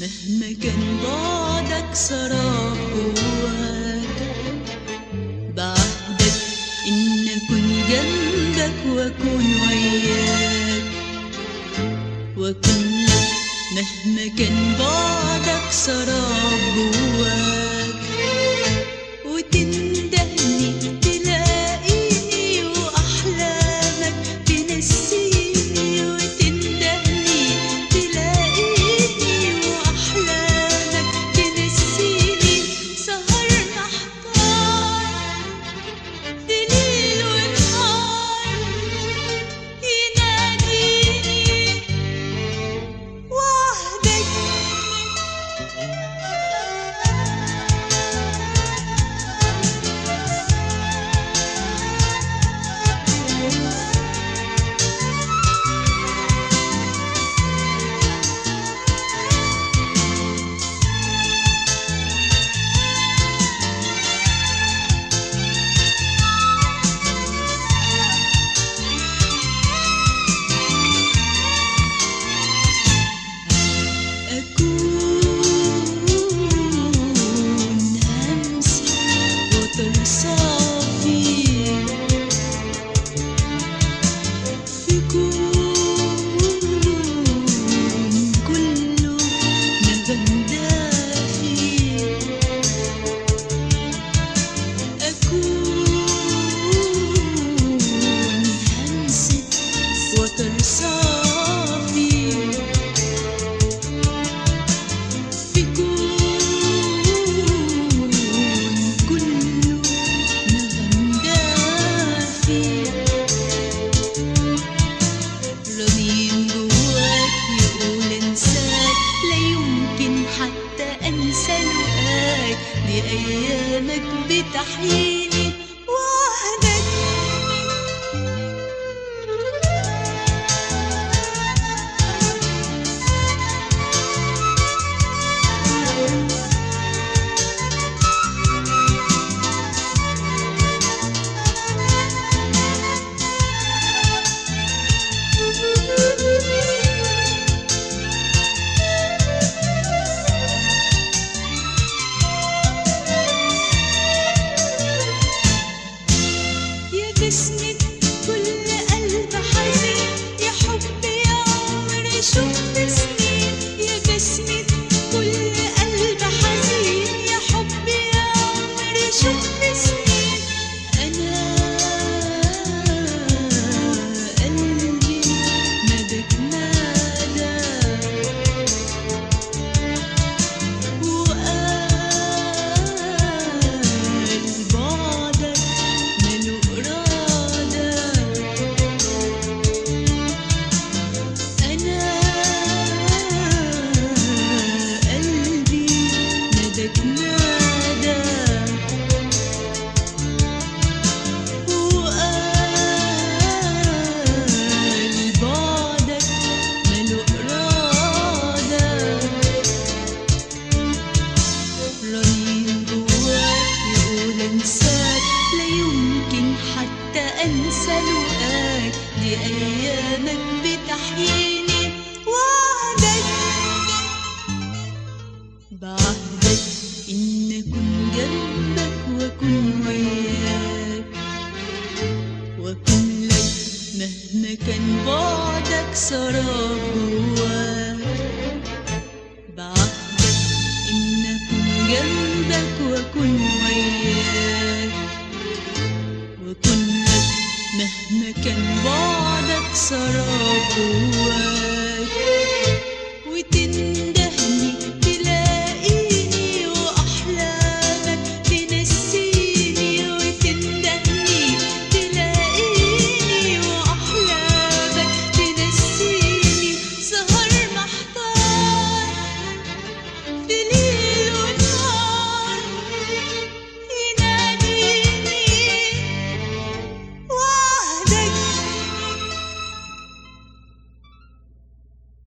مهما كان بعدك سراب جواك بعهدك إن أكون جنبك وأكون وياك وأكون لك مهما كان بعدك سراب جواك وتندهني تلاقيني وأحلامك تنسيني وتندهني تلاقيني وأحلامك تنسيني سهر محتار في ليل ونهار يناديني وحدك أكون همسة وتر صافي في كون كله نغم دافي أكون همسة وتر صافي في كون كله نغم دافي رنين جواك يقول انساك لا يمكن حتى انسى لقاك دي ايامك بتحييني وحدك يا بسمة كل قلب حزين يا حب يا عمري شوف سنين يا بسمة كل قلب حزين يا حب يا عمري شوف سنين أنا قلبي نادك نادى وقال بعدك ماله إرادة أنا قلبي نادك نادى وقال بعدك ماله إرادة رنين جواك يقول انساك لا يمكن حتى انسى لقاك دي ايامك